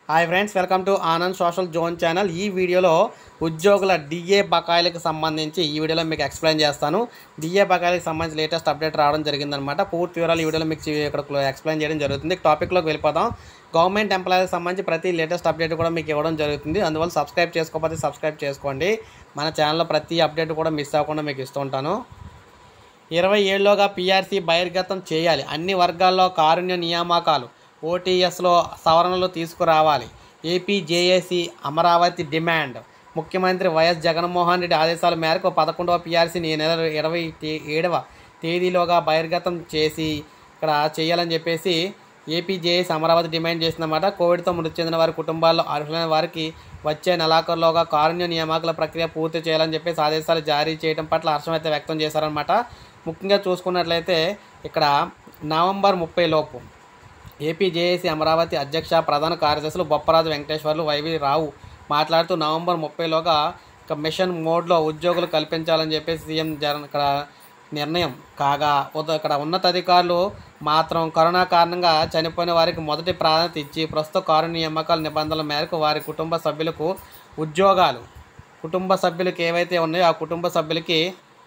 hi friends welcome to Anand social zone channel ఈ వీడియోలో ఉద్యోగుల డిఏ బకాయిలకు సంబంధించి ఈ వీడియోలో మీకు ఎక్స్ప్లెయిన్ చేస్తాను డిఏ బకాయిలకు సంబంధించి లేటెస్ట్ అప్డేట్ రావడం జరిగిందనమాట పూర్తి వివరాలు ఈ వీడియోలో మీకు చే- ఇక్కడ ఎక్స్ప్లెయిన్ చేయడం జరుగుతుంది టాపిక్లోకి వెళ్ళిపోదాం గవర్నమెంట్ ఎంప్లాయీకి సంబంధించి ప్రతి లేటెస్ట్ అప్డేట్ కూడా మీకు ఇవ్వడం జరుగుతుంది అందువల్ల సబ్స్క్రైబ్ చేసుకోకపోతే సబ్స్క్రైబ్ చేసుకోండి మన ఛానల్లో ప్రతి అప్డేట్ కూడా మిస్ అవ్వకుండా మీకు ఇస్తూ ఉంటాను ఇరవై ఏళ్ళలోగా పీఆర్సీ బహిర్గతం చేయాలి అన్ని వర్గాల్లో కారుణ్య నియామకాలు ఓటీఎస్లో సవరణలు తీసుకురావాలి ఏపీ జేఏసీ అమరావతి డిమాండ్ ముఖ్యమంత్రి వైఎస్ జగన్మోహన్ రెడ్డి ఆదేశాల మేరకు పదకొండవ పీఆర్సీని ఈ నెల ఇరవై తే- ఏడవ తేదీలోగా బహిర్గతం చేసి ఇక్కడ చేయాలని చెప్పేసి ఏపీ జేఏసీ అమరావతి డిమాండ్ చేసిందన్నమాట కోవిడ్తో మృతి చెందిన వారి కుటుంబాల్లో అర్హులైన వారికి వచ్చే నెలాఖరులోగా కారుణ్య నియామకాల ప్రక్రియ పూర్తి చేయాలని చెప్పేసి ఆదేశాలు జారీ చేయడం పట్ల హర్షం అయితే వ్యక్తం చేశారనమాట ముఖ్యంగా చూసుకున్నట్లయితే ఇక్కడ నవంబర్ ముప్పై లోపు ఏపీ జేఏసీ అమరావతి అధ్యక్ష ప్రధాన కార్యదర్శులు బొప్పరాజు వెంకటేశ్వర్లు వైవి రావు మాట్లాడుతూ నవంబర్ ముప్పైలోగా ఇక మిషన్ మోడ్లో ఉద్యోగులు కల్పించాలని చెప్పేసి సీఎం జగన్ ఇక్కడ నిర్ణయం కాగా ఉద- ఇక్కడ ఉన్నతాధికారులు మాత్రం కరోనా కారణంగా చనిపోయిన వారికి మొదటి ప్రాధాన్యత ఇచ్చి ప్రస్తుత కారుణ్య నియామకాల నిబంధనల మేరకు వారి కుటుంబ సభ్యులకు ఉద్యోగాలు కుటుంబ సభ్యులకి ఏవైతే ఉన్నాయో ఆ కుటుంబ సభ్యులకి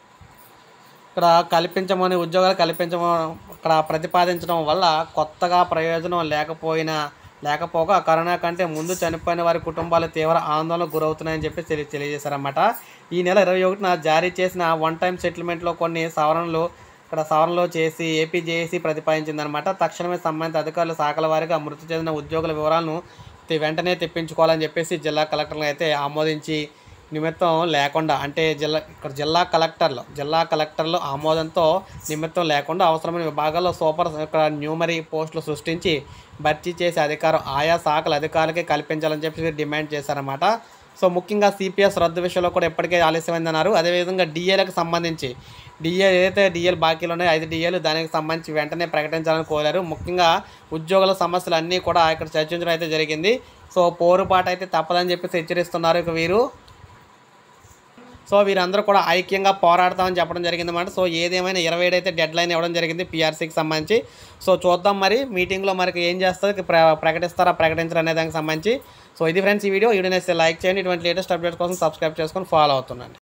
ఇక్కడ కల్పించమని ఉద్యోగాలు కల్పించమని ఇక్కడ ప్రతిపాదించడం వల్ల కొత్తగా ప్రయోజనం లేకపోయినా లేకపోగా కరోనా కంటే ముందు చనిపోయిన వారి కుటుంబాలు తీవ్ర ఆందోళనకు గురవుతున్నాయని చెప్పి తెలియ తెలియజేశారన్నమాట ఈ నెల ఇరవై ఒకటిన జారీ చేసిన వన్ టైం సెటిల్మెంట్లో కొన్ని సవరణలు ఇక్కడ సవరణలు చేసి ఏపీ జేఏసీ ప్రతిపాదించిందనమాట తక్షణమే సంబంధిత అధికారులు శాఖల వారీగా మృతి చెందిన ఉద్యోగుల వివరాలను తి- వెంటనే తెప్పించుకోవాలని చెప్పేసి జిల్లా కలెక్టర్లు అయితే ఆమోదించి నిమిత్తం లేకుండా అంటే జిల్లా ఇక్కడ జిల్లా కలెక్టర్లు జిల్లా కలెక్టర్లు ఆమోదంతో నిమిత్తం లేకుండా అవసరమైన విభాగాల్లో సూపర్ ఇక్కడ న్యూమరీ పోస్టులు సృష్టించి భర్తీ చేసే అధికారం ఆయా శాఖల అధికారులకే కల్పించాలని చెప్పి డిమాండ్ చేశారన్నమాట సో ముఖ్యంగా సిపిఎస్ రద్దు విషయంలో కూడా ఇప్పటికే ఆలస్యమైందన్నారు అదేవిధంగా డిఏలకు సంబంధించి డిఏ ఏదైతే డిఏలు బాకీలు ఉన్నాయో ఐదు డిఏలు దానికి సంబంధించి వెంటనే ప్రకటించాలని కోరారు ముఖ్యంగా ఉద్యోగుల సమస్యలు అన్నీ కూడా ఇక్కడ చర్చించడం అయితే జరిగింది సో పోరుపాటు అయితే తప్పదని చెప్పేసి హెచ్చరిస్తున్నారు ఇక వీరు సో వీరందరూ కూడా ఐక్యంగా పోరాడతామని చెప్పడం జరిగిందన్నమాట సో ఏదేమైనా ఇరవై ఏడు అయితే డెడ్ లైన్ ఇవ్వడం జరిగింది పీఆర్సీకి సంబంధించి సో చూద్దాం మరి మీటింగ్లో మనకి ఏం చేస్తారు ప్ర ప్రకటిస్తారా ప్రకటించరు అనే దానికి సంబంధించి సో ఇది ఫ్రెండ్స్ ఈ వీడియో వీడియో లైక్ చేయండి ఇటువంటి లేటెస్ట్ అప్డేట్స్ కోసం సబ్స్క్రైబ్ చేసుకొని ఫాలో అవుతుండండి